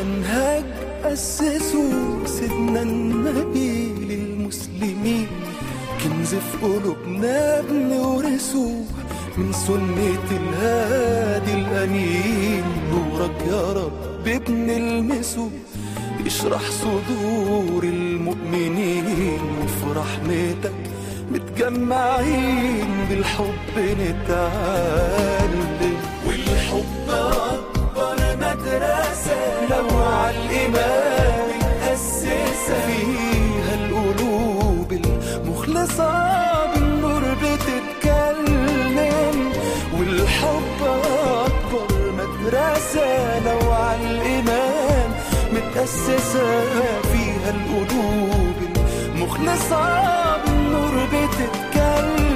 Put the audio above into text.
منهج أسسه سيدنا النبي للمسلمين كنز في قلوبنا بنورثه من سنة الهادي الأمين نورك يا رب بنلمسه يشرح صدور المؤمنين وفي رحمتك متجمعين بالحب نتعلم والحب أكبر مدرسة لو على الإيمان متأسسة فيها القلوب المخلصة بالنور بتتكلم والحب أكبر مدرسة لو على الإيمان متأسسة فيها القلوب المخلصة بالنور بتتكلم